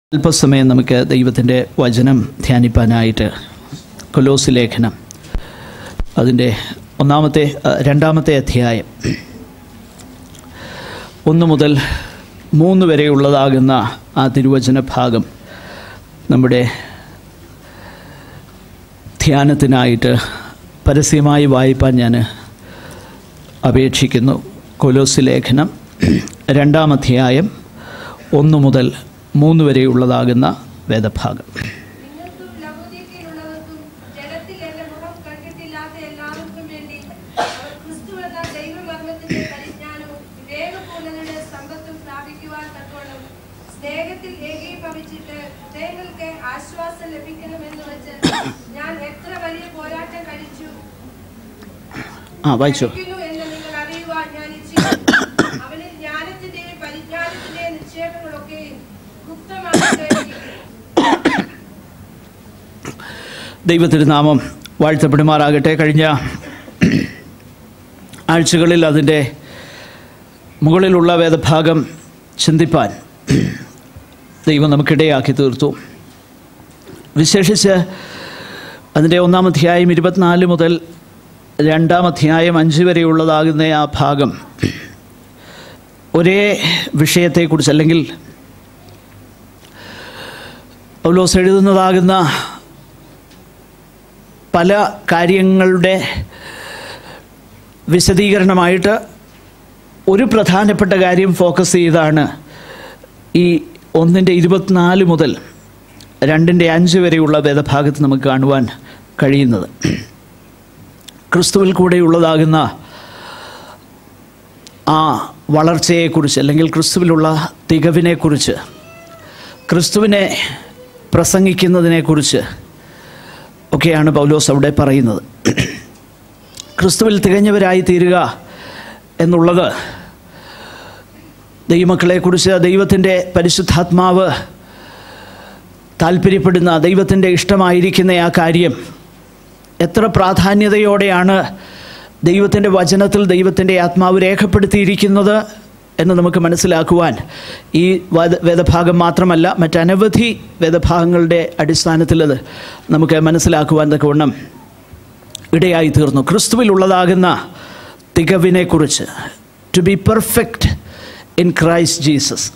അല്പസമയം നമുക്ക് ദൈവത്തിൻ്റെ വചനം ധ്യാനിപ്പാനായിട്ട് കൊലോസ് ലേഖനം അതിൻ്റെ ഒന്നാമത്തെ അഹ്, രണ്ടാമത്തെ അധ്യായം ഒന്ന് മുതൽ മൂന്ന് വരെയുള്ളതാകുന്ന ആ തിരുവചന ഭാഗം നമ്മുടെ ധ്യാനത്തിനായിട്ട് പരസ്യമായി വായിപ്പാൻ ഞാൻ അപേക്ഷിക്കുന്നു കൊലോസ് ലേഖനം രണ്ടാം അധ്യായം ഒന്ന് മുതൽ മൂന്ന് വരെയുള്ളതാകുന്ന വേദഭാഗം നിങ്ങൾക്കും ലവോദിക്കയിലുള്ളവർക്കും ജഡത്തിൽ എന്റെ മുഖം കണ്ടിട്ടില്ലാത്ത എല്ലാവർക്കും വേണ്ടി അവർ ക്രിസ്തു എന്ന ദൈവമർമ്മത്തിന്റെ പരിജ്ഞാനവും വിവേകപൂർണ്ണതയുടെ സമ്പത്തും സ്ഥാപിക്കുവാൻ തക്കോണം സ്നേഹത്തിൽ ഏകീഭവിച്ചിട്ട് ഹൃദയങ്ങൾക്ക് ആശ്വാസം ലഭിക്കണമെന്ന് വെച്ച് ഞാൻ എത്ര വലിയ പോരാട്ടം കഴിച്ചു ആ വായിച്ചോ കഴിക്കുന്നു എന്ന് നിങ്ങൾ അറിയുവാൻ ഞാൻ ഇച്ഛിക്കുന്നു അവനിൽ ജ്ഞാനത്തിന്റെയും പരിജ്ഞാനത്തിന്റെയും നിക്ഷേപങ്ങളൊക്കെയും ഗുപ്തമായിട്ട് ദൈവത്തിൻ്റെ നാമം വാഴ്ത്തപ്പെടുമാറാകട്ടെ കഴിഞ്ഞ ആഴ്ചകളിൽ അതിൻ്റെ മുകളിലുള്ള വേദഭാഗം ചിന്തിപ്പാൻ ദൈവം നമുക്കിടയാക്കി തീർത്തു വിശേഷിച്ച് അതിൻ്റെ ഒന്നാം അധ്യായം ഇരുപത്തിനാല് മുതൽ രണ്ടാം അധ്യായം അഞ്ച് വരെയുള്ളതാകുന്ന ആ ഭാഗം ഒരേ വിഷയത്തെക്കുറിച്ച് അല്ലെങ്കിൽ പൗലോസ് എഴുതുന്നതാകുന്ന പല കാര്യങ്ങളുടെ വിശദീകരണമായിട്ട് ഒരു പ്രധാനപ്പെട്ട കാര്യം ഫോക്കസ് ചെയ്താണ് ഈ ഒന്നിൻ്റെ ഇരുപത്തിനാല് മുതൽ രണ്ടിൻ്റെ അഞ്ച് വരെയുള്ള വേദഭാഗത്ത് നമുക്ക് കാണുവാൻ കഴിയുന്നത് ക്രിസ്തുവിൽ കൂടെയുള്ളതാകുന്ന ആ വളർച്ചയെക്കുറിച്ച് അല്ലെങ്കിൽ ക്രിസ്തുവിലുള്ള തികവിനെക്കുറിച്ച് ക്രിസ്തുവിനെ പ്രസംഗിക്കുന്നതിനെക്കുറിച്ച് ഒക്കെയാണ് പൗലോസ് അവിടെ പറയുന്നത് ക്രിസ്തുവിൽ തികഞ്ഞവരായി തീരുക എന്നുള്ളത് ദൈവമക്കളെക്കുറിച്ച് ദൈവത്തിൻ്റെ പരിശുദ്ധാത്മാവ് താല്പര്യപ്പെടുന്ന ദൈവത്തിൻ്റെ ഇഷ്ടമായിരിക്കുന്ന ആ കാര്യം എത്ര പ്രാധാന്യതയോടെയാണ് ദൈവത്തിൻ്റെ വചനത്തിൽ ദൈവത്തിൻ്റെ ആത്മാവ് രേഖപ്പെടുത്തിയിരിക്കുന്നത് എന്ന് നമുക്ക് മനസ്സിലാക്കുവാൻ ഈ വേദ വേദഭാഗം മാത്രമല്ല മറ്റനവധി വേദഭാഗങ്ങളുടെ അടിസ്ഥാനത്തിൽ അത് നമുക്ക് മനസ്സിലാക്കുവാൻ തക്കവണ്ണം ഇടയായി തീർന്നു ക്രിസ്തുവിലുള്ളതാകുന്ന തികവിനെക്കുറിച്ച് to be perfect in Christ Jesus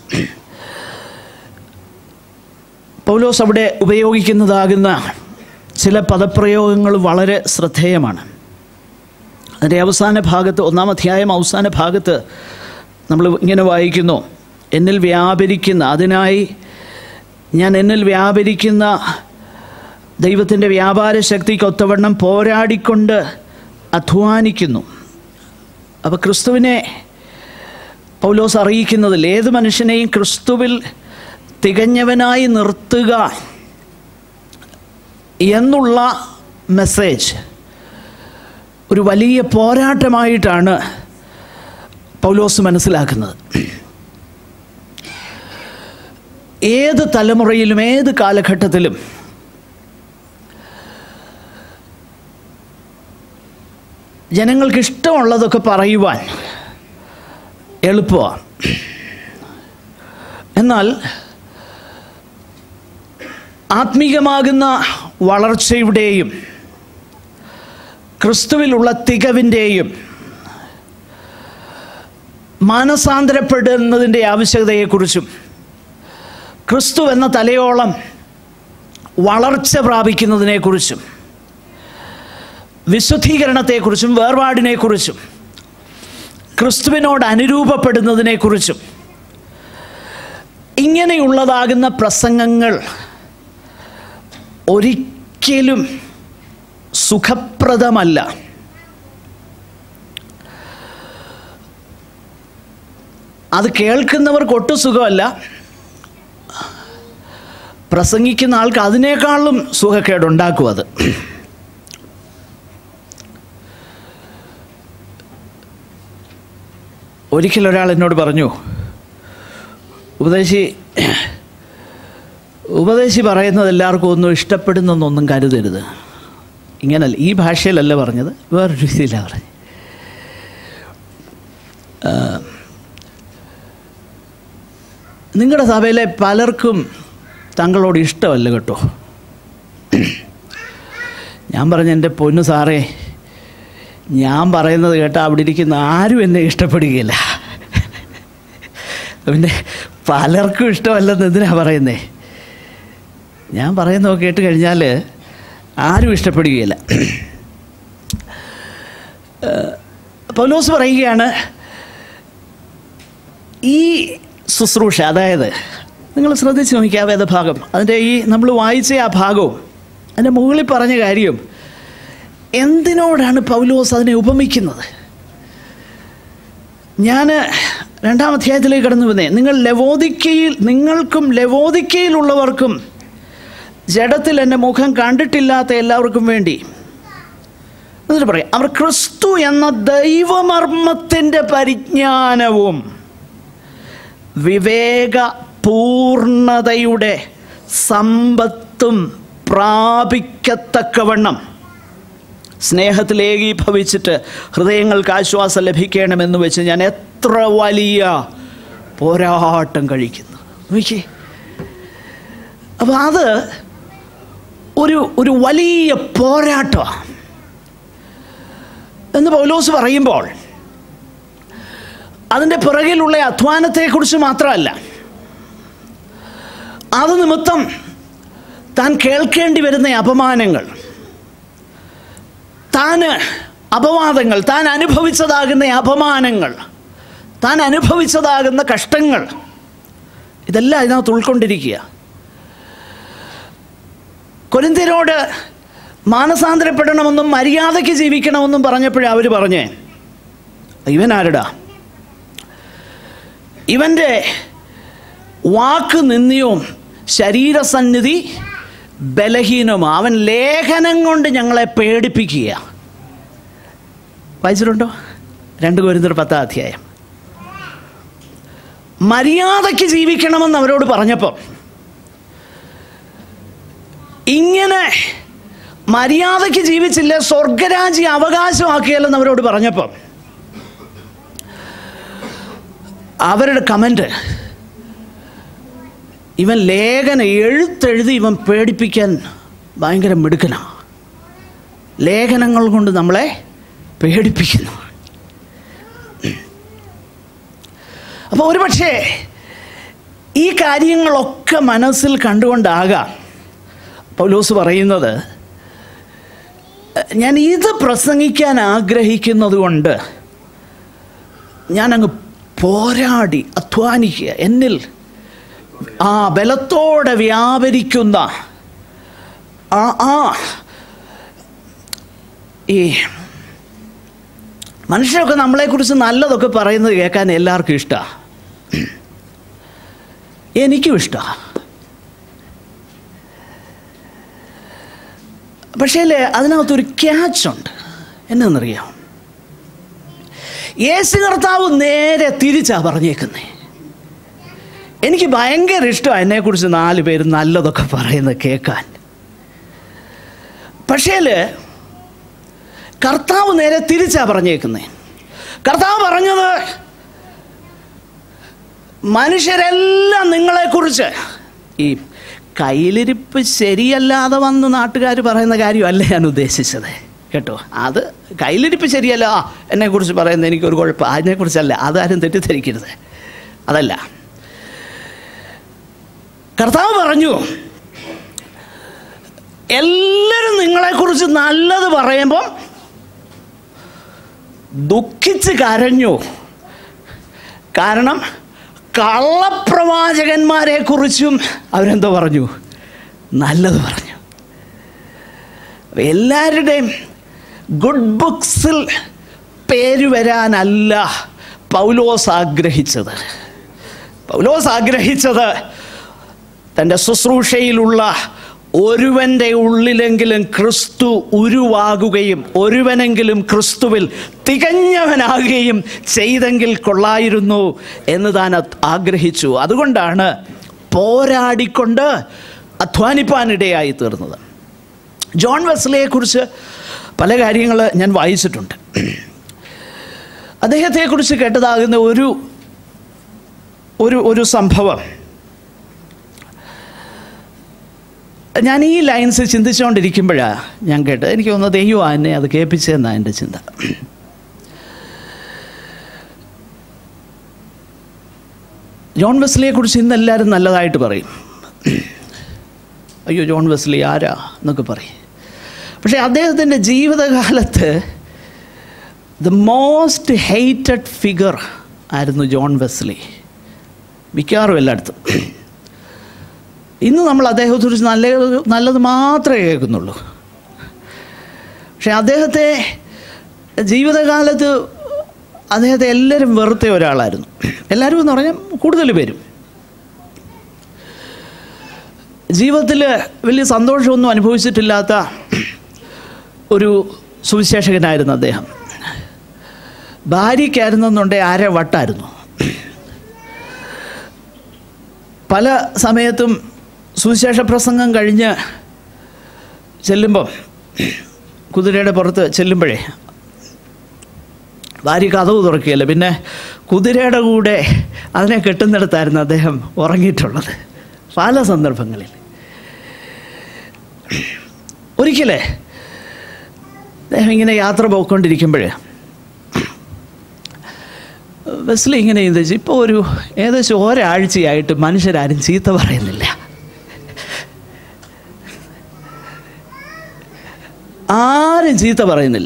പൗലോസ് അവിടെ ഉപയോഗിക്കുന്നതാകുന്ന ചില പദപ്രയോഗങ്ങൾ വളരെ ശ്രദ്ധേയമാണ് അതിൻ്റെ അവസാന ഭാഗത്ത് ഒന്നാം അധ്യായം അവസാന ഭാഗത്ത് നമ്മൾ ഇങ്ങനെ വായിക്കുന്നു എന്നിൽ വ്യാപരിക്കുന്ന അതിനായി ഞാൻ എന്നിൽ വ്യാപരിക്കുന്ന ദൈവത്തിൻ്റെ വ്യാപാര ശക്തിക്ക് ഒത്തവണ്ണം പോരാടിക്കൊണ്ട് അധ്വാനിക്കുന്നു അപ്പോൾ ക്രിസ്തുവിനെ പൗലോസ് അറിയിക്കുന്നതിൽ ഏത് മനുഷ്യനെയും ക്രിസ്തുവിൽ തികഞ്ഞവനായി നിർത്തുക എന്നുള്ള മെസ്സേജ് ഒരു വലിയ പോരാട്ടമായിട്ടാണ് പൗലോസ് മനസ്സിലാക്കുന്നത് ഏത് തലമുറയിലും ഏത് കാലഘട്ടത്തിലും ജനങ്ങൾക്ക് ഇഷ്ടമുള്ളതൊക്കെ പറയുവാൻ എളുപ്പമാണ് എന്നാൽ ആത്മീകമാകുന്ന വളർച്ചയുടെയും ക്രിസ്തുവിലുള്ള തികവിൻ്റെയും മാനസാന്തരപ്പെടുന്നതിൻ്റെ ആവശ്യകതയെക്കുറിച്ചും ക്രിസ്തു എന്ന തലയോളം വളർച്ച പ്രാപിക്കുന്നതിനെക്കുറിച്ചും വിശുദ്ധീകരണത്തെക്കുറിച്ചും വേർപാടിനെക്കുറിച്ചും ക്രിസ്തുവിനോട് അനുരൂപപ്പെടുന്നതിനെക്കുറിച്ചും ഇങ്ങനെയുള്ളതാകുന്ന പ്രസംഗങ്ങൾ ഒരിക്കലും സുഖപ്രദമല്ല അത് കേൾക്കുന്നവർക്ക് ഒട്ടും സുഖമല്ല പ്രസംഗിക്കുന്ന ആൾക്ക് അതിനേക്കാളും സുഖക്കേടുണ്ടാക്കും അത് ഒരിക്കൽ ഒരാൾ എന്നോട് പറഞ്ഞു ഉപദേശി ഉപദേശി പറയുന്നത് എല്ലാവർക്കും ഒന്നും ഇഷ്ടപ്പെടുന്നെന്നൊന്നും കരുതരുത് ഇങ്ങനല്ല ഈ ഭാഷയിലല്ല പറഞ്ഞത് വേറൊരു രീതിയിലാണ് പറഞ്ഞത് നിങ്ങളുടെ സഭയിലെ പലർക്കും താങ്കളോട് ഇഷ്ടമല്ല കേട്ടോ ഞാൻ പറഞ്ഞു എൻ്റെ പൊന്നു സാറേ ഞാൻ പറയുന്നത് കേട്ടാൽ അവിടെ ഇരിക്കുന്ന ആരും എന്നെ ഇഷ്ടപ്പെടുകയില്ല പിന്നെ പലർക്കും ഇഷ്ടമല്ലെന്ന് എന്തിനാ പറയുന്നേ ഞാൻ പറയുന്നതൊക്കെ കേട്ട് കഴിഞ്ഞാൽ ആരും ഇഷ്ടപ്പെടുകയില്ല ഏഹ് പൗലോസ് പറയുകയാണ് ഈ ശുശ്രൂഷ അതായത് നിങ്ങൾ ശ്രദ്ധിച്ച് നോക്കിയ ആ വേദഭാഗം അതിൻ്റെ ഈ നമ്മൾ വായിച്ച ആ ഭാഗവും അതിൻ്റെ മുകളിൽ പറഞ്ഞ കാര്യം എന്തിനോടാണ് പൗലോസ് അതിനെ ഉപമിക്കുന്നത് ഞാൻ രണ്ടാം അധ്യായത്തിലേക്ക് കടന്നു വന്നേ നിങ്ങൾ ലവോദിക്കയിൽ നിങ്ങൾക്കും ലവോദിക്കയിലുള്ളവർക്കും ജഡത്തിൽ എൻ്റെ മുഖം കണ്ടിട്ടില്ലാത്ത എല്ലാവർക്കും വേണ്ടി എന്നിട്ട് പറയാം അവർ ക്രിസ്തു എന്ന ദൈവമർമ്മത്തിൻ്റെ പരിജ്ഞാനവും വിവേക പൂർണ്ണതയുടെ സമ്പത്തും പ്രാപിക്കത്തക്കവണ്ണം സ്നേഹത്തിൽ ഏകീഭവിച്ചിട്ട് ഹൃദയങ്ങൾക്ക് ആശ്വാസം ലഭിക്കണമെന്ന് വെച്ച് ഞാൻ എത്ര വലിയ പോരാട്ടം കഴിക്കുന്നു നോക്കിയേ അപ്പോൾ അത് ഒരു ഒരു വലിയ പോരാട്ടമാണ് എന്ന് പൗലോസ് പറയുമ്പോൾ അതിൻ്റെ പിറകിലുള്ള അധ്വാനത്തെക്കുറിച്ച് മാത്രമല്ല അത് നിമിത്തം താൻ കേൾക്കേണ്ടി വരുന്ന അപമാനങ്ങൾ താൻ അപവാദങ്ങൾ താൻ അനുഭവിച്ചതാകുന്ന അപമാനങ്ങൾ താൻ അനുഭവിച്ചതാകുന്ന കഷ്ടങ്ങൾ ഇതെല്ലാം ഇതിനകത്ത് ഉൾക്കൊണ്ടിരിക്കുക കൊരിന്തിരോട് മാനസാന്തരപ്പെടണമെന്നും മര്യാദയ്ക്ക് ജീവിക്കണമെന്നും പറഞ്ഞപ്പോഴേ അവർ പറഞ്ഞേ ഇവൻ ആരുടാ ഇവൻ്റെ വാക്ക് നിന്ദ്യവും ശരീരസന്നിധി ബലഹീനവും അവൻ ലേഖനം കൊണ്ട് ഞങ്ങളെ പേടിപ്പിക്കുക വായിച്ചിട്ടുണ്ടോ രണ്ട് കോരിന്തർ പത്താം അധ്യായം മര്യാദയ്ക്ക് ജീവിക്കണമെന്ന് അവരോട് പറഞ്ഞപ്പോൾ ഇങ്ങനെ മര്യാദയ്ക്ക് ജീവിച്ചില്ല സ്വർഗരാജ്യ അവകാശമാക്കിയല്ലെന്ന് അവരോട് പറഞ്ഞപ്പം അവരുടെ കമൻറ്റ് ഇവൻ ലേഖന എഴുത്തെഴുതി ഇവൻ പേടിപ്പിക്കാൻ ഭയങ്കര മിടുക്കനാണ് ലേഖനങ്ങൾ കൊണ്ട് നമ്മളെ പേടിപ്പിക്കുന്നു അപ്പോൾ ഒരുപക്ഷേ ഈ കാര്യങ്ങളൊക്കെ മനസ്സിൽ കണ്ടുകൊണ്ടാകാം പൗലോസ് പറയുന്നത് ഞാൻ ഇത് പ്രസംഗിക്കാൻ ആഗ്രഹിക്കുന്നത് കൊണ്ട് ഞാനങ്ങ് പോരാടി അധ്വാനിക്കുക എന്നിൽ ആ ബലത്തോടെ വ്യാപരിക്കുന്ന ആ ആ ഈ മനുഷ്യരൊക്കെ നമ്മളെക്കുറിച്ച് നല്ലതൊക്കെ പറയുന്നത് കേൾക്കാൻ എല്ലാവർക്കും ഇഷ്ടമാണ് എനിക്കും ഇഷ്ടമാണ് പക്ഷേ അതിനകത്തൊരു ക്യാച്ച് ഉണ്ട് എന്നറിയാം യേശു കർത്താവ് നേരെ തിരിച്ചാ പറഞ്ഞേക്കുന്നേ എനിക്ക് ഭയങ്കര ഇഷ്ടമാണ് എന്നെക്കുറിച്ച് നാല് പേര് നല്ലതൊക്കെ പറയുന്നത് കേൾക്കാൻ പക്ഷേ കർത്താവ് നേരെ തിരിച്ചാ പറഞ്ഞേക്കുന്നേ കർത്താവ് പറഞ്ഞത് മനുഷ്യരെല്ലാം നിങ്ങളെക്കുറിച്ച് ഈ കയ്യിലിരിപ്പ് ശരിയല്ലാതെ വന്ന് നാട്ടുകാർ പറയുന്ന കാര്യമല്ല ഞാൻ ഉദ്ദേശിച്ചത് കേട്ടോ അത് കയ്യിലിരിപ്പ് ശരിയല്ല ആ എന്നെക്കുറിച്ച് പറയുന്നത് എനിക്കൊരു കുഴപ്പം അതിനെക്കുറിച്ചല്ല അതാരും തെറ്റിദ്ധരിക്കരുത് അതല്ല കർത്താവ് പറഞ്ഞു എല്ലാവരും നിങ്ങളെക്കുറിച്ച് നല്ലത് പറയുമ്പം ദുഃഖിച്ച് കരഞ്ഞു കാരണം കള്ളപ്രവാചകന്മാരെ കുറിച്ചും അവരെന്തോ പറഞ്ഞു നല്ലത് പറഞ്ഞു അപ്പൊ എല്ലാവരുടെയും ഗുഡ് ബുക്സിൽ പേര് വരാനല്ല പൗലോസ് ആഗ്രഹിച്ചത് പൗലോസ് ആഗ്രഹിച്ചത് തൻ്റെ ശുശ്രൂഷയിലുള്ള ഒരുവൻ്റെ ഉള്ളിലെങ്കിലും ക്രിസ്തു ഉരുവാകുകയും ഒരുവനെങ്കിലും ക്രിസ്തുവിൽ തികഞ്ഞവനാകുകയും ചെയ്തെങ്കിൽ കൊള്ളായിരുന്നു എന്ന് താൻ അത് ആഗ്രഹിച്ചു അതുകൊണ്ടാണ് പോരാടിക്കൊണ്ട് അധ്വാനിപ്പാനിടയായി തീർന്നത് ജോൺ വെസ്ലിയെക്കുറിച്ച് പല കാര്യങ്ങൾ ഞാൻ വായിച്ചിട്ടുണ്ട് അദ്ദേഹത്തെക്കുറിച്ച് കേട്ടതാകുന്ന ഒരു ഒരു ഒരു സംഭവം ഞാൻ ഈ ലൈൻസ് ചിന്തിച്ചുകൊണ്ടിരിക്കുമ്പോഴാണ് ഞാൻ കേട്ടത് എനിക്ക് തോന്നുന്നത് ദൈവം എന്നെ അത് കേൾപ്പിച്ചതെന്നാണ് എൻ്റെ ചിന്ത ജോൺ വെസ്ലിയെ കുറിച്ച് ഇന്ന് എല്ലാവരും നല്ലതായിട്ട് പറയും അയ്യോ ജോൺ വെസ്ലി ആരാ എന്നൊക്കെ പറയും പക്ഷേ അദ്ദേഹത്തിൻ്റെ ജീവിതകാലത്ത് ദ മോസ്റ്റ് ഹെയ്റ്റഡ് ഫിഗർ ആയിരുന്നു ജോൺ വെസ്ലി മിക്കവാറും എല്ലായിടത്തും ഇന്ന് നമ്മൾ അദ്ദേഹത്തെക്കുറിച്ച് നല്ല നല്ലത് മാത്രമേ കേൾക്കുന്നുള്ളൂ പക്ഷെ അദ്ദേഹത്തെ ജീവിതകാലത്ത് അദ്ദേഹത്തെ എല്ലാവരും വെറുത്ത ഒരാളായിരുന്നു എല്ലാവരും എന്ന് പറഞ്ഞാൽ കൂടുതൽ പേരും ജീവിതത്തിൽ വലിയ സന്തോഷമൊന്നും അനുഭവിച്ചിട്ടില്ലാത്ത ഒരു സുവിശേഷകനായിരുന്നു അദ്ദേഹം ഭാര്യയ്ക്കായിരുന്നെന്നുണ്ടെങ്കിൽ ആരെ വട്ടായിരുന്നു പല സമയത്തും സുവിശേഷ പ്രസംഗം കഴിഞ്ഞ് ചെല്ലുമ്പം കുതിരയുടെ പുറത്ത് ചെല്ലുമ്പോഴേ ഭാര്യ കഥവ് തുറക്കുകയല്ല പിന്നെ കുതിരയുടെ കൂടെ അതിനെ കെട്ടുന്നിടത്തായിരുന്നു അദ്ദേഹം ഉറങ്ങിയിട്ടുള്ളത് പല സന്ദർഭങ്ങളിൽ ഒരിക്കലേ അദ്ദേഹം ഇങ്ങനെ യാത്ര പോയിക്കൊണ്ടിരിക്കുമ്പോൾ ബസ്സിൽ ഇങ്ങനെ ചിന്തിച്ച് ഇപ്പോൾ ഒരു ഏകദേശം ഒരാഴ്ചയായിട്ട് മനുഷ്യരാരും ചീത്ത പറയുന്നില്ല ആരും ചീത്ത പറയുന്നില്ല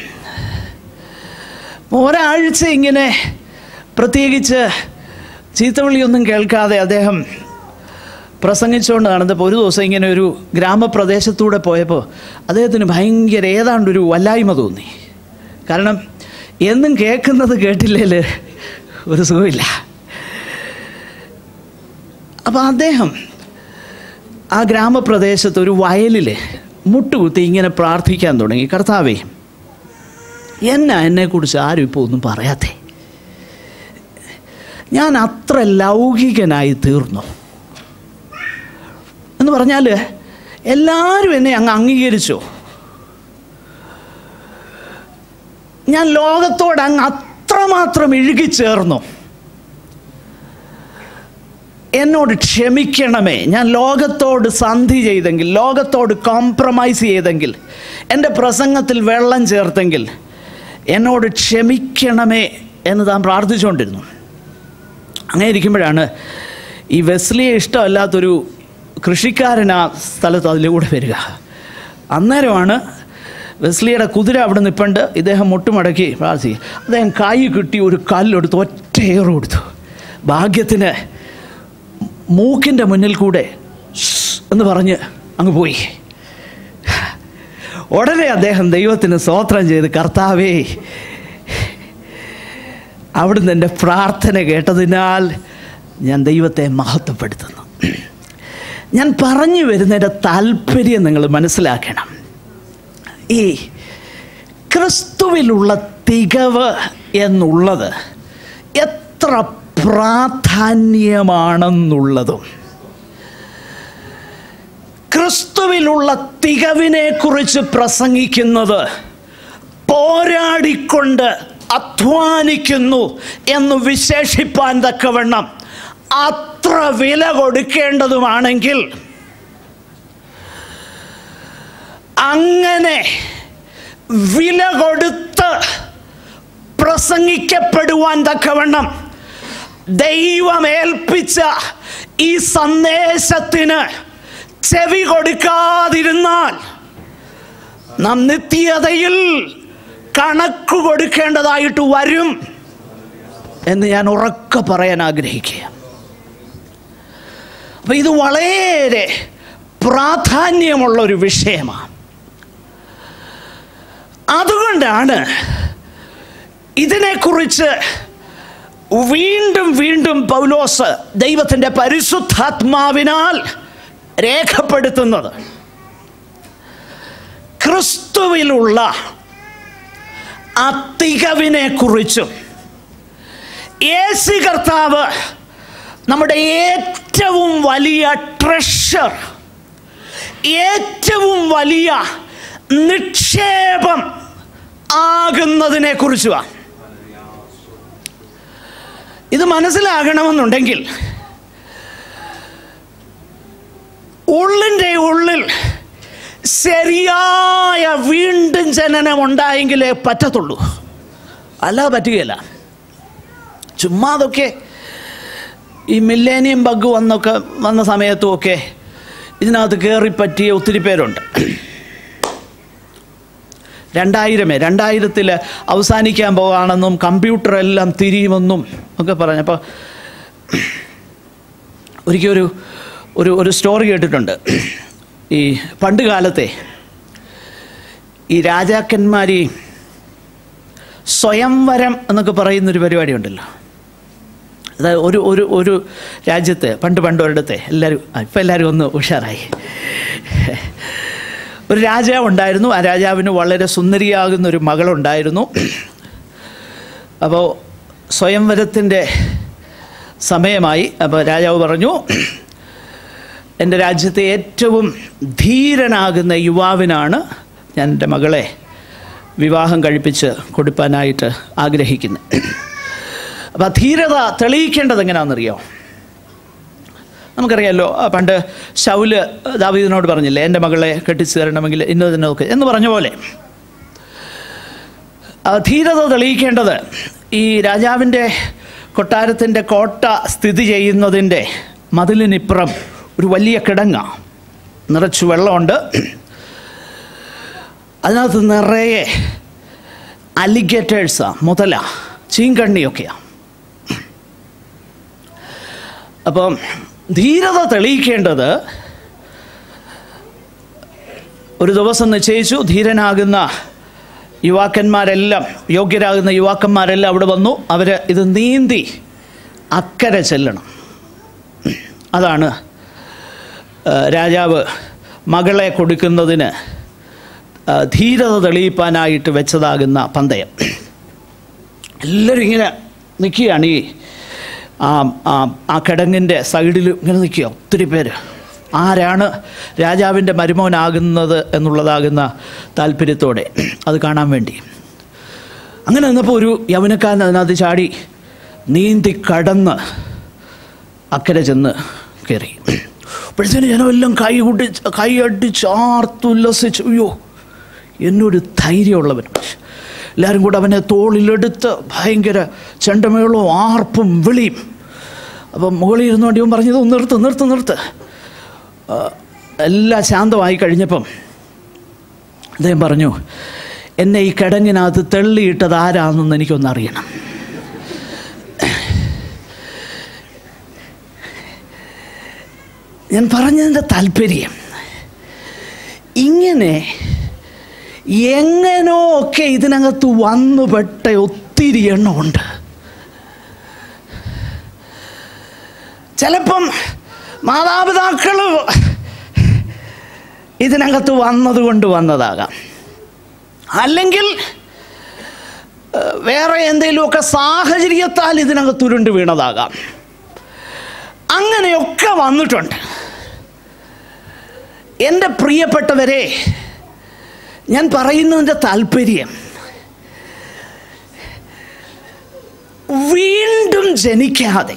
ഒരാഴ്ച ഇങ്ങനെ പ്രത്യേകിച്ച് ചീത്തവിളിയൊന്നും കേൾക്കാതെ അദ്ദേഹം പ്രസംഗിച്ചുകൊണ്ട് നടന്നപ്പോൾ ഒരു ദിവസം ഇങ്ങനെ ഒരു ഗ്രാമപ്രദേശത്തൂടെ പോയപ്പോൾ അദ്ദേഹത്തിന് ഭയങ്കര ഏതാണ്ടൊരു വല്ലായ്മ തോന്നി കാരണം എന്നും കേൾക്കുന്നത് കേട്ടില്ലേൽ ഒരു സുഖമില്ല അപ്പോൾ അദ്ദേഹം ആ ഗ്രാമപ്രദേശത്ത് ഒരു വയലിൽ മുട്ടുകുത്തി ഇങ്ങനെ പ്രാർത്ഥിക്കാൻ തുടങ്ങി കർത്താവേ എന്നാ എന്നെക്കുറിച്ച് ആരും ഇപ്പോൾ ഒന്നും പറയാത്തേ ഞാൻ അത്ര ലൗകികനായി തീർന്നു എന്ന് പറഞ്ഞാൽ എല്ലാവരും എന്നെ അങ്ങ് അംഗീകരിച്ചു ഞാൻ ലോകത്തോട് അങ്ങ് അത്രമാത്രം ഇഴുകിച്ചേർന്നു എന്നോട് ക്ഷമിക്കണമേ ഞാൻ ലോകത്തോട് സന്ധി ചെയ്തെങ്കിൽ ലോകത്തോട് കോംപ്രമൈസ് ചെയ്തെങ്കിൽ എൻ്റെ പ്രസംഗത്തിൽ വെള്ളം ചേർത്തെങ്കിൽ എന്നോട് ക്ഷമിക്കണമേ എന്ന് താൻ പ്രാർത്ഥിച്ചുകൊണ്ടിരുന്നു അങ്ങനെ ഇരിക്കുമ്പോഴാണ് ഈ വെസ്ലിയെ ഇഷ്ടമല്ലാത്തൊരു കൃഷിക്കാരൻ ആ സ്ഥലത്ത് അതിലൂടെ വരിക അന്നേരമാണ് വെസ്ലിയുടെ കുതിര അവിടെ നിൽപ്പണ്ട് ഇദ്ദേഹം മുട്ടുമടക്കി പ്രാർത്ഥിക്കുക അദ്ദേഹം കൈ കിട്ടി ഒരു കല്ലെടുത്ത് ഒറ്റ ഏറ് കൊടുത്തു ഭാഗ്യത്തിന് മൂക്കിൻ്റെ മുന്നിൽ കൂടെ ഷ് എന്ന് പറഞ്ഞ് അങ്ങ് പോയി ഉടനെ അദ്ദേഹം ദൈവത്തിന് സ്തോത്രം ചെയ്ത് കർത്താവേ അവിടുന്ന് എൻ്റെ പ്രാർത്ഥന കേട്ടതിനാൽ ഞാൻ ദൈവത്തെ മഹത്വപ്പെടുത്തുന്നു ഞാൻ പറഞ്ഞു വരുന്നതിൻ്റെ താല്പര്യം നിങ്ങൾ മനസ്സിലാക്കണം ഈ ക്രിസ്തുവിലുള്ള തികവ് എന്നുള്ളത് എത്ര പ്രാധാന്യമാണെന്നുള്ളതും ക്രിസ്തുവിലുള്ള തികവിനെ കുറിച്ച് പ്രസംഗിക്കുന്നത് പോരാടിക്കൊണ്ട് അധ്വാനിക്കുന്നു എന്ന് വിശേഷിപ്പാൻ തക്കവണ്ണം അത്ര വില കൊടുക്കേണ്ടതുമാണെങ്കിൽ അങ്ങനെ വില കൊടുത്ത് പ്രസംഗിക്കപ്പെടുവാൻ തക്കവണ്ണം ദൈവം ഏൽപ്പിച്ച ഈ സന്ദേശത്തിന് ചെവി കൊടുക്കാതിരുന്നാൽ നാം നിത്യതയിൽ കണക്ക് കൊടുക്കേണ്ടതായിട്ട് വരും എന്ന് ഞാൻ ഉറക്കെ പറയാൻ ആഗ്രഹിക്കുക അപ്പം ഇത് വളരെ പ്രാധാന്യമുള്ള ഒരു വിഷയമാണ് അതുകൊണ്ടാണ് ഇതിനെക്കുറിച്ച് വീണ്ടും വീണ്ടും പൗലോസ് ദൈവത്തിൻ്റെ പരിശുദ്ധാത്മാവിനാൽ രേഖപ്പെടുത്തുന്നത് ക്രിസ്തുവിലുള്ള ആ തികവിനെ കുറിച്ചും യേശു കർത്താവ് നമ്മുടെ ഏറ്റവും വലിയ ട്രഷർ ഏറ്റവും വലിയ നിക്ഷേപം ആകുന്നതിനെ കുറിച്ചുമാണ് ഇത് മനസ്സിലാകണമെന്നുണ്ടെങ്കിൽ ഉള്ളിൻ്റെ ഉള്ളിൽ ശരിയായ വീണ്ടും ജനനം ഉണ്ടായെങ്കിലേ പറ്റത്തുള്ളൂ അല്ലാതെ പറ്റുകയില്ല ചുമ്മാ അതൊക്കെ ഈ മില്ലേനിയം ബഗ് വന്നൊക്കെ വന്ന സമയത്തുമൊക്കെ ഇതിനകത്ത് കയറി പറ്റിയ ഒത്തിരി പേരുണ്ട് രണ്ടായിരമേ രണ്ടായിരത്തിൽ അവസാനിക്കാൻ പോവുകയാണെന്നും കമ്പ്യൂട്ടർ എല്ലാം തിരിയുമെന്നും ഒക്കെ പറഞ്ഞപ്പോൾ ഒരിക്കൽ ഒരു ഒരു ഒരു സ്റ്റോറി കേട്ടിട്ടുണ്ട് ഈ പണ്ട് കാലത്തെ ഈ രാജാക്കന്മാർ ഈ സ്വയംവരം എന്നൊക്കെ പറയുന്നൊരു പരിപാടി ഉണ്ടല്ലോ അതായത് ഒരു ഒരു ഒരു രാജ്യത്ത് പണ്ട് പണ്ട് ഒരിടത്തെ എല്ലാവരും ഇപ്പം എല്ലാവരും ഒന്ന് ഉഷാറായി ഒരു രാജാവ് ഉണ്ടായിരുന്നു ആ രാജാവിന് വളരെ സുന്ദരിയാകുന്ന ഒരു മകളുണ്ടായിരുന്നു അപ്പോൾ സ്വയംവരത്തിൻ്റെ സമയമായി അപ്പോൾ രാജാവ് പറഞ്ഞു എൻ്റെ രാജ്യത്തെ ഏറ്റവും ധീരനാകുന്ന യുവാവിനാണ് ഞാൻ എൻ്റെ മകളെ വിവാഹം കഴിപ്പിച്ച് കൊടുപ്പാനായിട്ട് ആഗ്രഹിക്കുന്നത് അപ്പോൾ ആ ധീരത തെളിയിക്കേണ്ടത് എങ്ങനെയാണെന്നറിയോ നമുക്കറിയാമല്ലോ ആ പണ്ട് ശൗല് ദാവീദിനോട് പറഞ്ഞില്ലേ എൻ്റെ മകളെ കെട്ടിച്ചു തരണമെങ്കിൽ ഇന്നതിനൊക്കെ എന്ന് പറഞ്ഞ പോലെ ആ ധീരത തെളിയിക്കേണ്ടത് ഈ രാജാവിൻ്റെ കൊട്ടാരത്തിൻ്റെ കോട്ട സ്ഥിതി ചെയ്യുന്നതിൻ്റെ മതിലിനിപ്പുറം ഒരു വലിയ കിടങ്ങ നിറച്ച് വെള്ളമുണ്ട് അതിനകത്ത് നിറയെ അലിഗേറ്റേഴ്സാ മുതല ചീങ്കണ്ണിയൊക്കെയാണ് അപ്പം ധീരത തെളിയിക്കേണ്ടത് ഒരു ദിവസം നിശ്ചയിച്ചു ധീരനാകുന്ന യുവാക്കന്മാരെല്ലാം യോഗ്യരാകുന്ന യുവാക്കന്മാരെല്ലാം അവിടെ വന്നു അവർ ഇത് നീന്തി അക്കരെ ചെല്ലണം അതാണ് ആ, രാജാവ് മകളെ കൊടുക്കുന്നതിന് ആ, ധീരത തെളിയിപ്പാനായിട്ട് വെച്ചതാകുന്ന പന്തയം എല്ലാവരും ഇങ്ങനെ നിൽക്കുകയാണ് ഈ ആ ആ ആ കിടങ്ങിൻ്റെ സൈഡിൽ ഇങ്ങനെ നിൽക്കുക ഒത്തിരി പേര് ആരാണ് രാജാവിൻ്റെ മരുമോനാകുന്നത് എന്നുള്ളതാകുന്ന താല്പര്യത്തോടെ അത് കാണാൻ വേണ്ടി അങ്ങനെ നിന്നപ്പോൾ ഒരു യവനക്കാരൻ അതിനകത്ത് ചാടി നീന്തി കടന്ന് അക്കരെ ചെന്ന് കയറി അപ്പോഴത്തേന് ജനമെല്ലാം കൈ കൂട്ടി കൈ അടിച്ച് ആർത്തുല്ലസിച്ച് അയ്യോ എന്നൊരു ധൈര്യമുള്ളവൻ എല്ലാവരും കൂടെ അവനെ തോളിലെടുത്ത് ഭയങ്കര ചെണ്ടമേളവും ആർപ്പും വിളിയും അപ്പം മുകളിൽ ഇരുന്നുകൊണ്ട് ഇവൻ പറഞ്ഞത് "ഒന്ന് നിർത്ത് നിർത്ത് നിർത്ത് ആ, എല്ലാം ശാന്തമായി കഴിഞ്ഞപ്പം അദ്ദേഹം പറഞ്ഞു എന്നെ ഈ കിടങ്ങിനകത്ത് തെള്ളിയിട്ടത് ആരാണെന്ന് എനിക്കൊന്നറിയണം ഞാൻ പറഞ്ഞതിൻ്റെ താല്പര്യം ഇങ്ങനെ എങ്ങനോ ഒക്കെ ഇതിനകത്ത് വന്നുപെട്ട ഒത്തിരി എണ്ണമുണ്ട് ചിലപ്പം മാതാപിതാക്കൾ ഇതിനകത്ത് വന്നതുകൊണ്ട് വന്നതാകാം അല്ലെങ്കിൽ ഏഹ്, വേറെ എന്തെങ്കിലുമൊക്കെ സാഹചര്യത്താൽ ഇതിനകത്ത് ഉരുണ്ട് വീണതാകാം അങ്ങനെയൊക്കെ വന്നിട്ടുണ്ട് എൻ്റെ പ്രിയപ്പെട്ടവരെ ഞാൻ പറയുന്നതിൻ്റെ താല്പര്യം വീണ്ടും ജനിക്കാതെ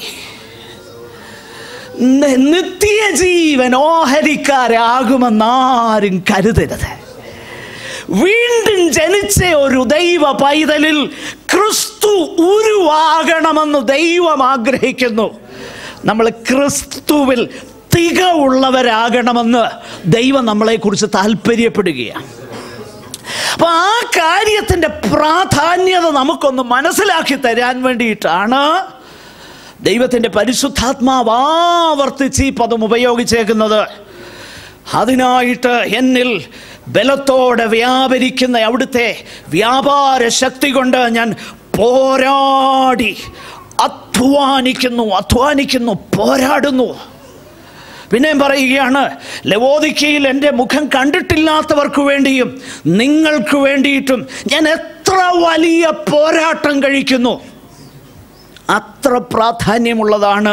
ന- നിത്യജീവൻ ഓഹരിക്കാരാകുമെന്നാരും കരുതരുത് വീണ്ടും ജനിച്ച ഒരു ദൈവ പൈതലിൽ ക്രിസ്തു ഉരുവാകണമെന്ന് ദൈവം ആഗ്രഹിക്കുന്നു നമ്മൾ ക്രിസ്തുവിൽ തികവുള്ളവരാകണമെന്ന് ദൈവം നമ്മളെക്കുറിച്ച് താല്പര്യപ്പെടുകയാണ് അപ്പോൾ ആ കാര്യത്തിൻ്റെ പ്രാധാന്യത നമുക്കൊന്ന് മനസ്സിലാക്കി തരാൻ വേണ്ടിയിട്ടാണ് ദൈവത്തിൻ്റെ പരിശുദ്ധാത്മാവ് ആവർത്തിച്ച് ഈ പദം ഉപയോഗിച്ചേക്കുന്നത് അതിനായിട്ട് എന്നിൽ ബലത്തോടെ വ്യാപരിക്കുന്ന അവിടുത്തെ വ്യാപാര ശക്തി കൊണ്ട് ഞാൻ പോരാടി അധ്വാനിക്കുന്നു അധ്വാനിക്കുന്നു പോരാടുന്നു പിന്നെയും പറയുകയാണ് ലവോദിക്കയിൽ എൻ്റെ മുഖം കണ്ടിട്ടില്ലാത്തവർക്ക് വേണ്ടിയും നിങ്ങൾക്ക് വേണ്ടിയിട്ടും ഞാൻ എത്ര വലിയ പോരാട്ടം കഴിക്കുന്നു അത്ര പ്രാധാന്യമുള്ളതാണ്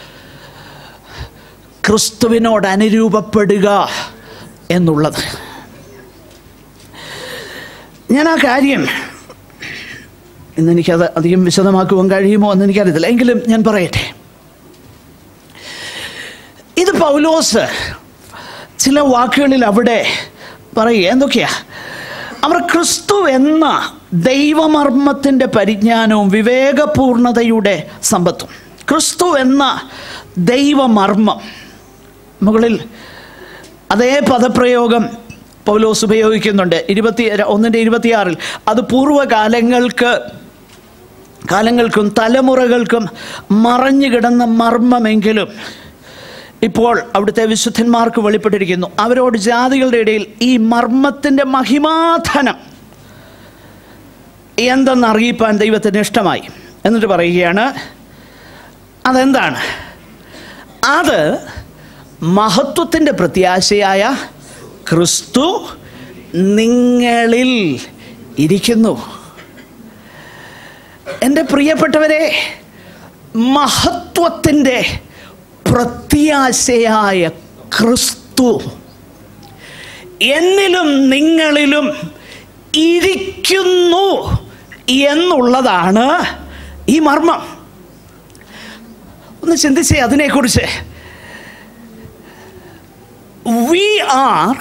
ക്രിസ്തുവിനോട് അനുരൂപപ്പെടുക എന്നുള്ളത് ഞാൻ ആ കാര്യം ഇന്ന് എനിക്കത് അധികം വിശദമാക്കുവാൻ കഴിയുമോ എന്ന് എനിക്കറിയത്തില്ല എങ്കിലും ഞാൻ പറയട്ടെ ഇത് പൗലോസ് ചില വാക്കുകളിൽ അവിടെ പറയുക എന്തൊക്കെയാ അവർ ക്രിസ്തു എന്ന ദൈവമർമ്മത്തിൻ്റെ പരിജ്ഞാനവും വിവേകപൂർണതയുടെ സമ്പത്തും ക്രിസ്തു എന്ന ദൈവമർമ്മം മുകളിൽ അതേ പദപ്രയോഗം പൗലോസ് ഉപയോഗിക്കുന്നുണ്ട് ഇരുപത്തി ഒന്നിൻ്റെ ഇരുപത്തിയാറിൽ അത് പൂർവ്വകാലങ്ങൾക്ക് കാലങ്ങൾക്കും തലമുറകൾക്കും മറഞ്ഞു കിടന്ന മർമ്മമെങ്കിലും ഇപ്പോൾ അവിടുത്തെ വിശുദ്ധന്മാർക്ക് വെളിപ്പെട്ടിരിക്കുന്നു അവരോട് ജാതികളുടെ ഇടയിൽ ഈ മർമ്മത്തിൻ്റെ മഹിമാധനം എന്തെന്ന് അറിയിപ്പാൻ ദൈവത്തിന് ഇഷ്ടമായി എന്നിട്ട് പറയുകയാണ് അതെന്താണ് അത് മഹത്വത്തിൻ്റെ പ്രത്യാശയായ ക്രിസ്തു നിങ്ങളിൽ ഇരിക്കുന്നു എൻ്റെ പ്രിയപ്പെട്ടവരെ മഹത്വത്തിൻ്റെ പ്രത്യാശയായ ക്രിസ്തു എന്നിലും നിങ്ങളിലും ഇരിക്കുന്നു എന്നുള്ളതാണ് ഈ മർമ്മം ഒന്ന് ചിന്തിച്ചേ അതിനെക്കുറിച്ച് we are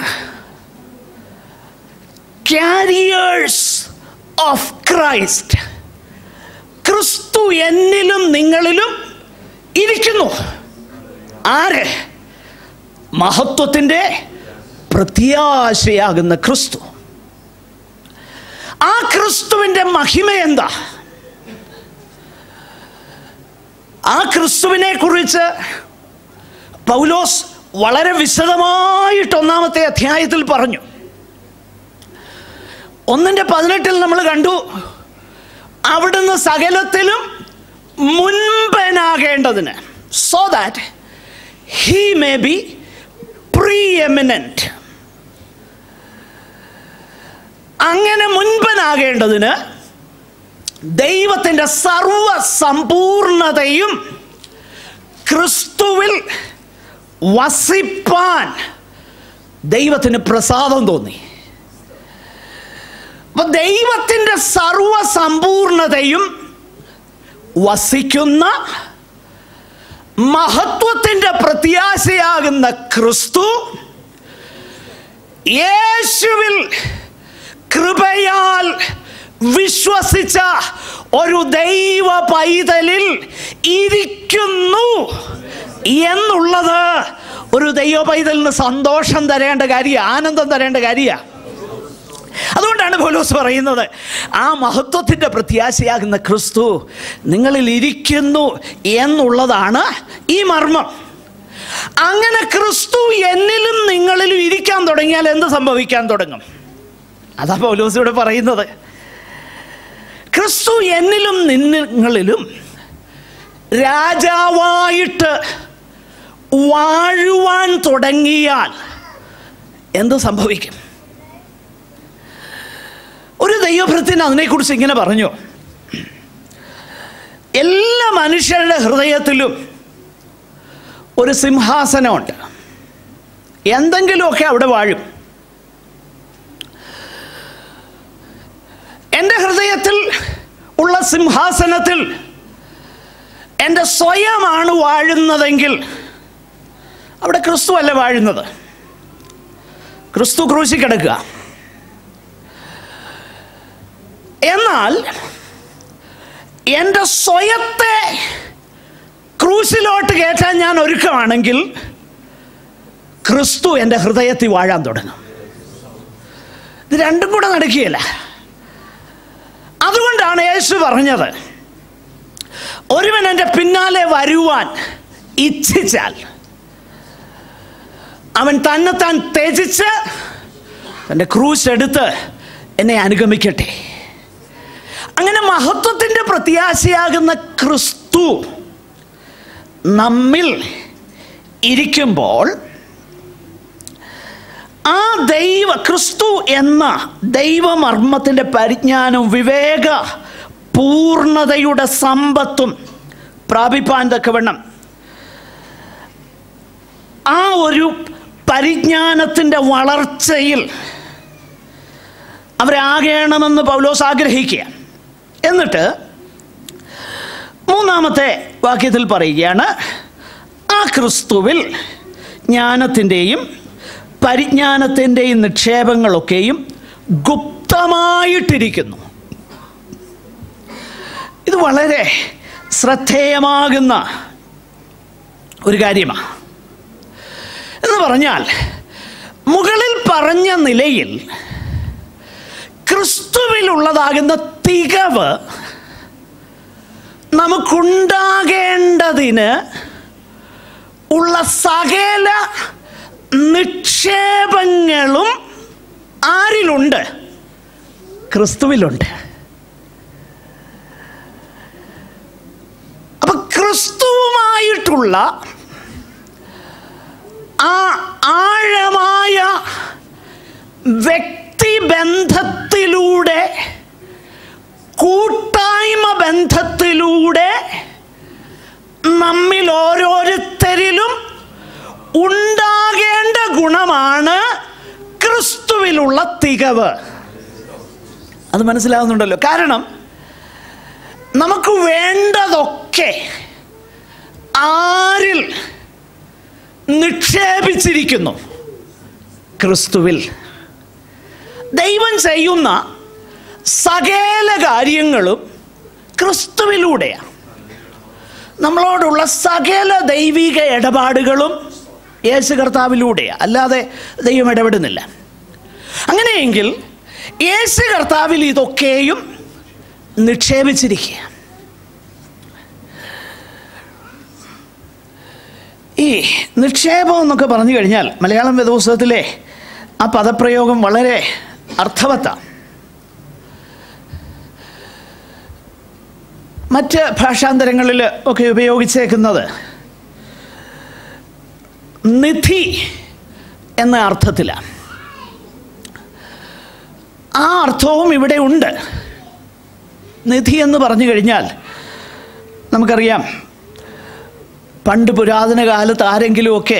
carriers of Christ ക്രിസ്തു എന്നിലും നിങ്ങളിലും ഇരിക്കുന്നു ആര് മഹത്വത്തിൻ്റെ പ്രത്യാശയാകുന്ന ക്രിസ്തു ആ ക്രിസ്തുവിൻ്റെ മഹിമ എന്താ ആ ക്രിസ്തുവിനെ കുറിച്ച് പൗലോസ് വളരെ വിശദമായിട്ട് ഒന്നാമത്തെ അധ്യായത്തിൽ പറഞ്ഞു ഒന്നിൻ്റെ പതിനെട്ടിൽ നമ്മൾ കണ്ടു അവിടുന്ന് സകലത്തിലും മുൻപനാകേണ്ടതിന് so that he may be preeminent അങ്ങനെ മുൻപനാകേണ്ടതിന് ദൈവത്തിൻ്റെ സർവ സമ്പൂർണതയും ക്രിസ്തുവിൽ വസിപ്പാൻ ദൈവത്തിന് പ്രസാദം തോന്നി അപ്പൊ ദൈവത്തിൻ്റെ സർവ സമ്പൂർണതയും വസിക്കുന്ന മഹത്വത്തിൻ്റെ പ്രത്യാശയാകുന്ന ക്രിസ്തു യേശുവിൽ കൃപയാൽ വിശ്വസിച്ച ഒരു ദൈവ പൈതലിൽ ഇരിക്കുന്നു എന്നുള്ളത് ഒരു ദൈവ പൈതലിന് സന്തോഷം തരേണ്ട കാര്യം ആനന്ദം തരേണ്ട കാര്യമാണ് അതുകൊണ്ടാണ് പൗലോസ് പറയുന്നത് ആ മഹത്വത്തിൻ്റെ പ്രത്യാശയാകുന്ന ക്രിസ്തു നിങ്ങളിൽ ഇരിക്കുന്നു എന്നുള്ളതാണ് ഈ മർമ്മം അങ്ങനെ ക്രിസ്തു എന്നിലും നിങ്ങളിലും ഇരിക്കാൻ തുടങ്ങിയാൽ എന്ത് സംഭവിക്കാൻ തുടങ്ങും അതാ പൗലോസ് ഇവിടെ പറയുന്നത് ക്രിസ്തു എന്നിലും നിങ്ങളിലും രാജാവായിട്ട് വാഴുവാൻ തുടങ്ങിയാൽ എന്ത് സംഭവിക്കും ഒരു ദൈവഭൃത്തിന് അതിനെക്കുറിച്ച് ഇങ്ങനെ പറഞ്ഞു എല്ലാ മനുഷ്യരുടെ ഹൃദയത്തിലും ഒരു സിംഹാസനമുണ്ട് എന്തെങ്കിലുമൊക്കെ അവിടെ വാഴും എൻ്റെ ഹൃദയത്തിൽ ഉള്ള സിംഹാസനത്തിൽ എൻ്റെ സ്വയമാണ് വാഴുന്നതെങ്കിൽ അവിടെ ക്രിസ്തു അല്ല വാഴുന്നത് ക്രിസ്തു ക്രൂശി കിടക്കുക എന്നാൽ എൻ്റെ സ്വയത്തെ ക്രൂശിലോട്ട് കയറ്റാൻ ഞാൻ ഒരുക്കമാണെങ്കിൽ ക്രിസ്തു എൻ്റെ ഹൃദയത്തിൽ വാഴാൻ തുടങ്ങും ഇത് രണ്ടും കൂടെ നടക്കുകയില്ല അതുകൊണ്ടാണ് യേശു പറഞ്ഞത് ഒരുവൻ എൻ്റെ പിന്നാലെ വരുവാൻ ഇച്ഛിച്ചാൽ അവൻ തന്നെത്താൻ ത്യജിച്ച് തൻ്റെ ക്രൂശ് എടുത്ത് എന്നെ അനുഗമിക്കട്ടെ അങ്ങനെ മഹത്വത്തിൻ്റെ പ്രത്യാശയാകുന്ന ക്രിസ്തു നമ്മിൽ ഇരിക്കുമ്പോൾ ആ ദൈവ ക്രിസ്തു എന്ന ദൈവമർമ്മത്തിൻ്റെ പരിജ്ഞാനവും വിവേക പൂർണ്ണതയുടെ സമ്പത്തും പ്രാപിപ്പാൻ തക്കവണ്ണം ആ ഒരു പരിജ്ഞാനത്തിൻ്റെ വളർച്ചയിൽ അവരാകണമെന്ന് പൗലോസ് ആഗ്രഹിക്കുക എന്നിട്ട് മൂന്നാമത്തെ വാക്യത്തിൽ പറയുകയാണ് ആ ക്രിസ്തുവിൽ ജ്ഞാനത്തിൻ്റെയും പരിജ്ഞാനത്തിൻ്റെയും നിക്ഷേപങ്ങളൊക്കെയും ഗുപ്തമായിട്ടിരിക്കുന്നു ഇത് വളരെ ശ്രദ്ധേയമാകുന്ന ഒരു കാര്യമാണ് എന്ന് പറഞ്ഞാൽ മുകളിൽ പറഞ്ഞ നിലയിൽ ക്രിസ്തുവിലുള്ളതാകുന്ന തികവ് നമുക്കുണ്ടാകേണ്ടതിന് ഉള്ള സകല നിക്ഷേപങ്ങളും ആരിലുണ്ട് ക്രിസ്തുവിലുണ്ട് അപ്പൊ ക്രിസ്തുവുമായിട്ടുള്ള ആ ആഴമായ വ്യക്തിബന്ധത്തിലൂടെ കൂട്ടായ്മ ബന്ധത്തിലൂടെ നമ്മിൽ ഓരോരുത്തരിലും ഉണ്ടാകേണ്ട ഗുണമാണ് ക്രിസ്തുവിലുള്ള തികവ് അത് മനസ്സിലാവുന്നുണ്ടല്ലോ കാരണം നമുക്ക് വേണ്ടതൊക്കെ ആരിൽ നിക്ഷേപിച്ചിരിക്കുന്നു ക്രിസ്തുവിൽ ദൈവം ചെയ്യുന്ന സകല കാര്യങ്ങളും ക്രിസ്തുവിലൂടെയാണ് നമ്മളോടുള്ള സകല ദൈവിക ഇടപാടുകളും യേശു കർത്താവിലൂടെയാണ് അല്ലാതെ ദൈവം ഇടപെടുന്നില്ല അങ്ങനെയെങ്കിൽ യേശു കർത്താവിൽ ഇതൊക്കെയും നിക്ഷേപിച്ചിരിക്കുക ഈ നിക്ഷേപം എന്നൊക്കെ പറഞ്ഞു കഴിഞ്ഞാൽ മലയാളം വേദോത്സവത്തിലെ ആ പദപ്രയോഗം വളരെ അർത്ഥവത്താണ് മറ്റ് ഭാഷാന്തരങ്ങളിൽ ഒക്കെ ഉപയോഗിച്ചേക്കുന്നത് നിധി എന്ന അർത്ഥത്തിലാണ് ആ അർത്ഥവും ഇവിടെ ഉണ്ട് നിധി എന്ന് പറഞ്ഞു കഴിഞ്ഞാൽ നമുക്കറിയാം പണ്ട് പുരാതന കാലത്ത് ആരെങ്കിലുമൊക്കെ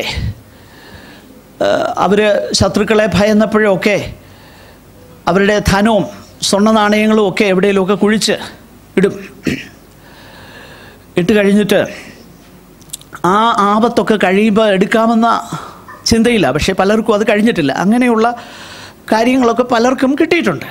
അവർ ശത്രുക്കളെ ഭയന്നപ്പോഴൊക്കെ അവരുടെ ധനവും സ്വർണ്ണ നാണയങ്ങളും ഒക്കെ എവിടെയെങ്കിലുമൊക്കെ കുഴിച്ച് ഇടും ഇട്ട് കഴിഞ്ഞിട്ട് ആ ആപത്തൊക്കെ കഴിയുമ്പോൾ എടുക്കാമെന്ന ചിന്തയില്ല പക്ഷേ പലർക്കും അത് കഴിഞ്ഞിട്ടില്ല അങ്ങനെയുള്ള കാര്യങ്ങളൊക്കെ പലർക്കും കിട്ടിയിട്ടുണ്ട്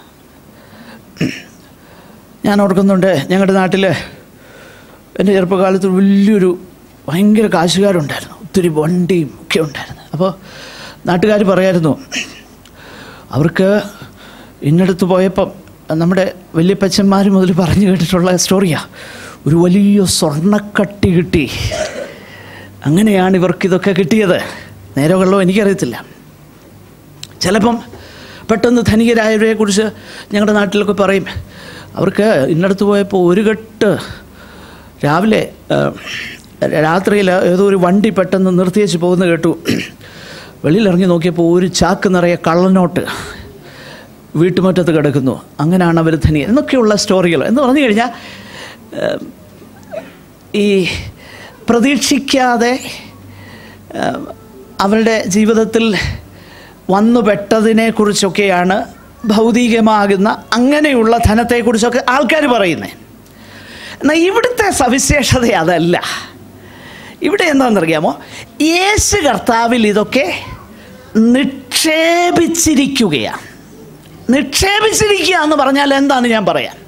ഞാൻ ഓർക്കുന്നുണ്ട് ഞങ്ങളുടെ നാട്ടിൽ എൻ്റെ ചെറുപ്പകാലത്ത് വലിയൊരു ഭയങ്കര കാശുകാരുണ്ടായിരുന്നു ഒത്തിരി വണ്ടിയും ഒക്കെ ഉണ്ടായിരുന്നു അപ്പോൾ നാട്ടുകാർ പറയായിരുന്നു അവർക്ക് ഇന്നടത്ത് പോയപ്പം നമ്മുടെ വല്യപ്പച്ചന്മാർ മുതൽ പറഞ്ഞു കേട്ടിട്ടുള്ള സ്റ്റോറിയാണ് ഒരു വലിയ സ്വർണ്ണക്കട്ടി കിട്ടി അങ്ങനെയാണ് ഇവർക്കിതൊക്കെ കിട്ടിയത് നേരെ വെള്ളമോ എനിക്കറിയത്തില്ല ചിലപ്പം പെട്ടെന്ന് ധനികരായവരെ കുറിച്ച് ഞങ്ങളുടെ നാട്ടിലൊക്കെ പറയും അവർക്ക് ഇന്നടത്ത് പോയപ്പോൾ ഒരു കെട്ട് രാവിലെ ആ, രാത്രിയിൽ ഏതോ ഒരു വണ്ടി പെട്ടെന്ന് നിർത്തിയേച്ച് പോകുന്ന കേട്ടു വെളിയിലിറങ്ങി നോക്കിയപ്പോൾ ഒരു ചാക്ക് നിറയെ കള്ളനോട്ട് വീട്ടുമുറ്റത്ത് കിടക്കുന്നു അങ്ങനെയാണ് അവർ ധനിക എന്നൊക്കെയുള്ള സ്റ്റോറികൾ എന്ന് പറഞ്ഞു കഴിഞ്ഞാൽ ഏഹ്, ഈ പ്രതീക്ഷിക്കാതെ ഏഹ്, അവരുടെ ജീവിതത്തിൽ വന്നുപെട്ടതിനെ കുറിച്ചൊക്കെയാണ് ഭൗതികമാകുന്ന അങ്ങനെയുള്ള ധനത്തെക്കുറിച്ചൊക്കെ ആൾക്കാർ പറയുന്നത് എന്നാൽ ഇവിടുത്തെ സവിശേഷത അതല്ല ഇവിടെ എന്താണെന്നറിയാമോ യേശു കർത്താവിൽ ഇതൊക്കെ നിക്ഷേപിച്ചിരിക്കുകയാണ് നിക്ഷേപിച്ചിരിക്കുക എന്ന് പറഞ്ഞാൽ എന്താണ് ഞാൻ പറയാൻ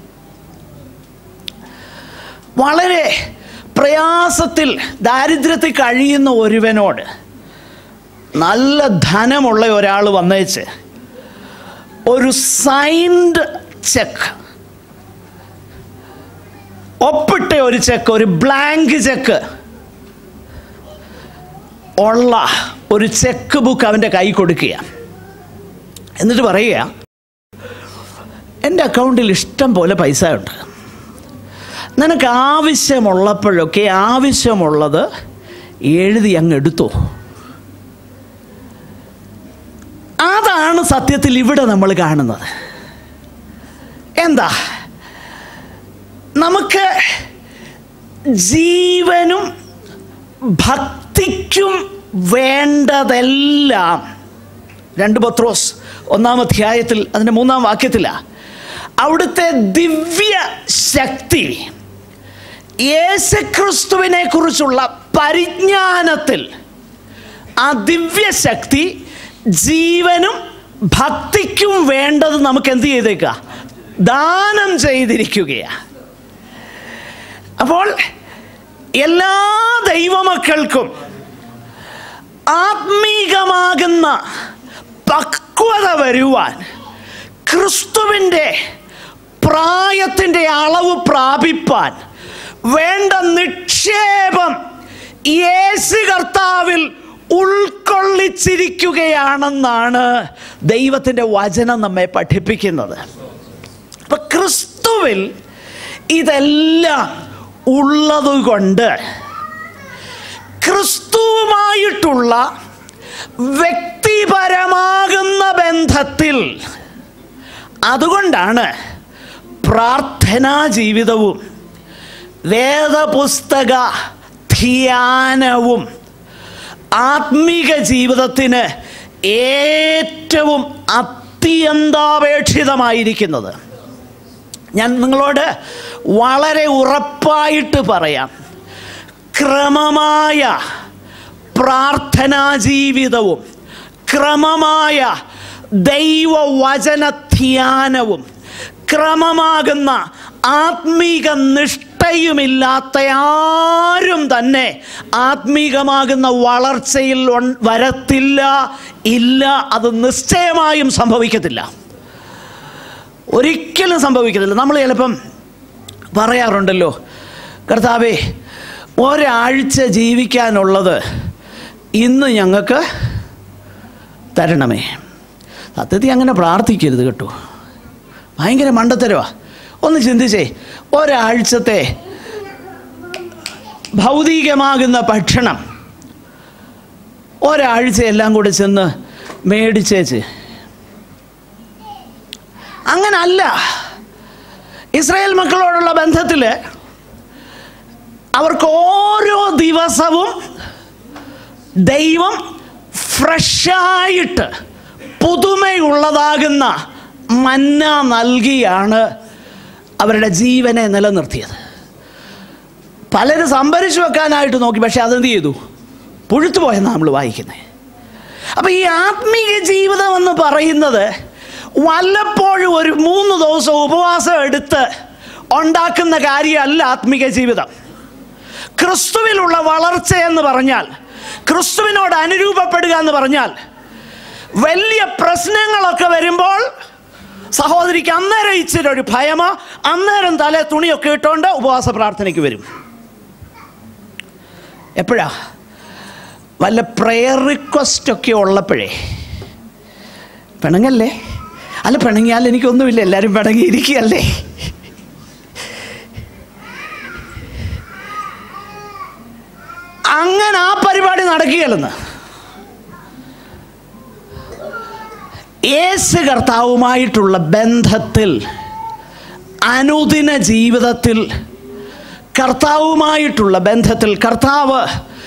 വളരെ പ്രയാസത്തിൽ ദാരിദ്ര്യത്തിൽ കഴിയുന്ന ഒരുവനോട് നല്ല ധനമുള്ള ഒരാൾ വന്നേച്ച് ഒരു സൈൻഡ് ചെക്ക് ഒപ്പിട്ട ഒരു ചെക്ക് ഒരു ബ്ലാങ്ക് ചെക്ക് ഉള്ള ഒരു ചെക്ക് ബുക്ക് അവൻ്റെ കൈ കൊടുക്കുക എന്നിട്ട് പറയുക എൻ്റെ അക്കൗണ്ടിൽ ഇഷ്ടം പോലെ പൈസ ഉണ്ട് നിനക്ക് ആവശ്യമുള്ളപ്പോഴൊക്കെ ആവശ്യമുള്ളത് എഴുതി അങ്ങ് എടുത്തോ അതാണ് സത്യത്തിൽ ഇവിടെ നമ്മൾ കാണുന്നത് എന്താ നമുക്ക് ജീവനും ഭക്തിക്കും വേണ്ടതെല്ലാം രണ്ട് പത്രോസ് ഒന്നാം അധ്യായത്തിൽ അതിൻ്റെ മൂന്നാം വാക്യത്തിലാണ് അവിടുത്തെ ദിവ്യ ശക്തി യേശുക്രിസ്തുവിനെ കുറിച്ചുള്ള പരിജ്ഞാനത്തിൽ ആ ദിവ്യശക്തി ജീവനും ഭക്തിക്കും വേണ്ടത് നമുക്ക് എന്ത് ചെയ്തേക്കുക ദാനം ചെയ്തിരിക്കുകയാണ് അപ്പോൾ എല്ലാ ദൈവമക്കൾക്കും ആത്മീകമാകുന്ന പക്വത വരുവാൻ ക്രിസ്തുവിൻ്റെ പ്രായത്തിൻ്റെ അളവ് പ്രാപിപ്പാൻ വേണ്ട നിക്ഷേപം യേശു കർത്താവിൽ ഉൾക്കൊള്ളിച്ചിരിക്കുകയാണെന്നാണ് ദൈവത്തിൻ്റെ വചനം നമ്മെ പഠിപ്പിക്കുന്നത് അപ്പൊ ക്രിസ്തുവിൽ ഇതെല്ലാം ഉള്ളതുകൊണ്ട് ക്രിസ്തുവുമായിട്ടുള്ള വ്യക്തിപരമാകുന്ന ബന്ധത്തിൽ അതുകൊണ്ടാണ് പ്രാർത്ഥനാ ജീവിതവും വേദപുസ്തക ധ്യാനവും ആത്മീക ജീവിതത്തിന് ഏറ്റവും അത്യന്താപേക്ഷിതമായിരിക്കുന്നത് ഞാൻ നിങ്ങളോട് വളരെ ഉറപ്പായിട്ട് പറയാം ക്രമമായ പ്രാർത്ഥനാ ജീവിതവും ക്രമമായ ദൈവവചന ധ്യാനവും ക്രമമാകുന്ന ആത്മീക നിഷ്ഠയുമില്ലാത്ത ആരും തന്നെ ആത്മീകമാകുന്ന വളർച്ചയിൽ ഒൺ- വരത്തില്ല ഇല്ല അത് നിശ്ചയമായും സംഭവിക്കത്തില്ല ഒരിക്കലും സംഭവിക്കത്തില്ല നമ്മൾ ചിലപ്പം പറയാറുണ്ടല്ലോ കർത്താവേ ഒരാഴ്ച ജീവിക്കാനുള്ളത് ഇന്ന് ഞങ്ങൾക്ക് തരണമേ സത്യത്തിൽ അങ്ങനെ പ്രാർത്ഥിക്കരുത് കേട്ടോ ഭയങ്കര മണ്ടത്തരവാ ഒന്ന് ചിന്തിച്ചേ ഒരാഴ്ചത്തെ ഭൗതികമാകുന്ന ഭക്ഷണം ഒരാഴ്ച എല്ലാം കൂടെ ചെന്ന് മേടിച്ചേച്ച് അങ്ങനല്ല ഇസ്രായേൽ മക്കളോടുള്ള ബന്ധത്തിൽ അവർക്ക് ഓരോ ദിവസവും ദൈവം ഫ്രഷായിട്ട് പുതുമയുള്ളതാകുന്ന മന്ന നൽകിയാണ് അവരുടെ ജീവനെ നിലനിർത്തിയത് പലരും സംഭരിച്ചു വെക്കാനായിട്ട് നോക്കി പക്ഷെ അതെന്ത് ചെയ്തു പുഴുത്തു പോയെന്നാണ് നമ്മൾ വായിക്കുന്നത് അപ്പം ഈ ആത്മീയ ജീവിതം എന്ന് പറയുന്നത് വല്ലപ്പോഴും ഒരു മൂന്ന് ദിവസം ഉപവാസം എടുത്ത് ഉണ്ടാക്കുന്ന കാര്യമല്ല ആത്മീയ ജീവിതം ക്രിസ്തുവിലുള്ള വളർച്ച എന്ന് പറഞ്ഞാൽ ക്രിസ്തുവിനോട് അനുരൂപപ്പെടുക എന്ന് പറഞ്ഞാൽ വലിയ പ്രശ്നങ്ങളൊക്കെ വരുമ്പോൾ സഹോദരിക്ക് അന്നേരം ഇച്ചിരി ഒരു ഭയമ അന്നേരം തലേ തുണിയൊക്കെ ഇട്ടുകൊണ്ട് ഉപവാസ പ്രാർത്ഥനയ്ക്ക് വരും എപ്പോഴാ വല്ല പ്രെയർ റിക്വസ്റ്റ് ഒക്കെ ഉള്ളപ്പോഴേ പിണങ്ങല്ലേ അല്ല പിണങ്ങിയാൽ എനിക്കൊന്നുമില്ല എല്ലാവരും പിണങ്ങിയിരിക്കുകയല്ലേ അങ്ങനെ ആ പരിപാടി നടക്കുകയല്ലെന്ന് യേശു കർത്താവുമായിട്ടുള്ള ബന്ധത്തിൽ അനുദിന ജീവിതത്തിൽ കർത്താവുമായിട്ടുള്ള ബന്ധത്തിൽ കർത്താവ്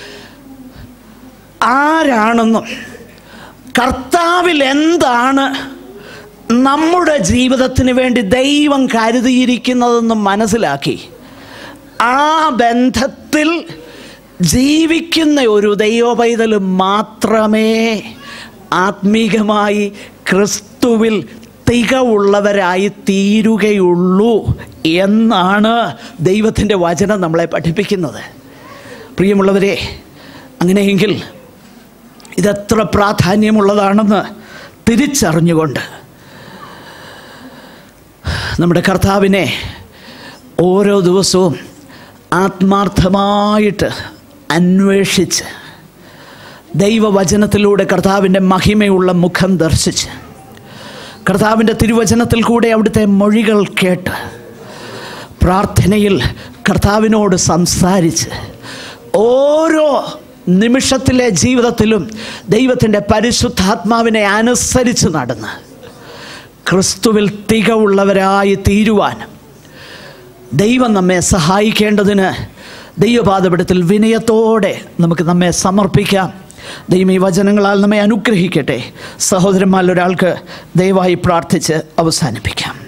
ആരാണെന്നും കർത്താവിൽ എന്താണ് നമ്മുടെ ജീവിതത്തിന് വേണ്ടി ദൈവം കരുതിയിരിക്കുന്നതെന്നും മനസ്സിലാക്കി ആ ബന്ധത്തിൽ ജീവിക്കുന്ന ഒരു ദൈവപൈതൽ മാത്രമേ ആത്മീകമായി ക്രിസ്തുവിൽ തികവുള്ളവരായി തീരുകയുള്ളൂ എന്നാണ് ദൈവത്തിൻ്റെ വചനം നമ്മളെ പഠിപ്പിക്കുന്നത് പ്രിയമുള്ളവരെ അങ്ങനെയെങ്കിൽ ഇതെത്ര പ്രാധാന്യമുള്ളതാണെന്ന് തിരിച്ചറിഞ്ഞുകൊണ്ട് നമ്മുടെ കർത്താവിനെ ഓരോ ദിവസവും ആത്മാർത്ഥമായിട്ട് അന്വേഷിച്ച് ദൈവവചനത്തിലൂടെ കർത്താവിൻ്റെ മഹിമയുള്ള മുഖം ദർശിച്ച് കർത്താവിൻ്റെ തിരുവചനത്തിൽ കൂടെ അവിടുത്തെ മൊഴികൾ കേട്ട് പ്രാർത്ഥനയിൽ കർത്താവിനോട് സംസാരിച്ച് ഓരോ നിമിഷത്തിലെ ജീവിതത്തിലും ദൈവത്തിൻ്റെ പരിശുദ്ധാത്മാവിനെ അനുസരിച്ച് നടന്ന് ക്രിസ്തുവിൽ തികവുള്ളവരായി തീരുവാൻ ദൈവം നമ്മെ സഹായിക്കേണ്ടതിന് ദൈവപാദപടത്തിൽ വിനയത്തോടെ നമുക്ക് നമ്മെ സമർപ്പിക്കാം ദൈവം ഈ വചനങ്ങളാൽ നമ്മെ അനുഗ്രഹിക്കട്ടെ സഹോദരന്മാരിൽ ഒരാൾക്ക് ദയവായി പ്രാർത്ഥിച്ച് അവസാനിപ്പിക്കാം